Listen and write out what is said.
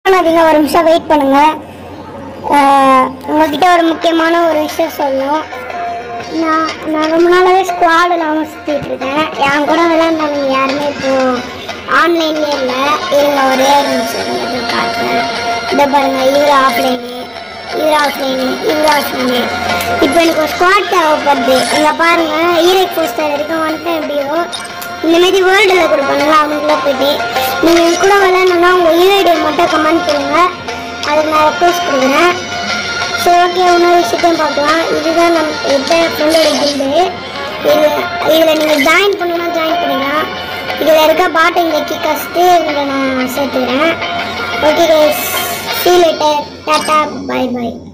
பண்ணாதீங்க ஒரு நிமிஷம் வெயிட் பண்ணுங்க ஆஹ் உங்ககிட்ட ஒரு முக்கியமான ஒரு விஷயம் சொல்லணும் நான் நான் ரொம்ப நாளாகவே ஸ்குவாட் இல்லாமல் சுற்றிட்டு இருக்கேன் என் கூட விளையாண்டவங்க யாருமே இப்போ ஆன்லைன்லேயே இல்லை இருங்க ஒரே ஒரு நிமிஷம் இருங்க, இதோ காட்டுறேன் இதை பாருங்க இவர் ஆஃப்லைனு இவர் ஆஃப்லைனு இவர் ஆஃப்லைனு இப்போ எனக்கு ஒரு ஸ்குவாட் தேவைப்படுது இங்கே பாருங்க ஈரக் போஸ்டர் வரைக்கும் வந்துட்டேன் எப்படியோ இந்த மாதிரி வேர்ல்டில் கொடுப்பாங்களா அவங்களுக்குள்ள போயிட்டு நீங்கள் என் கூட விளையாடணும்னா உங்கள் யூஐடியை மட்டும் கமெண்ட் பண்ணுங்கள் அதுக்கு நான் ரெக்வஸ்ட் கொடுக்குறேன் சரி ஓகே இன்னொரு விஷயத்தையும் பார்க்கலாம் இதுதான் நம் என் ஃப்ரெண்டோட கில்டு இதில் இதில் நீங்கள் ஜாயின் பண்ணணும்னா ஜாயின் பண்ணிக்கலாம் இதில் இருக்க பாட்டை இங்கே கிக்கஸ்ட்டு இதில் நான் சேர்த்துக்கிறேன் okay guys see you later tata bye by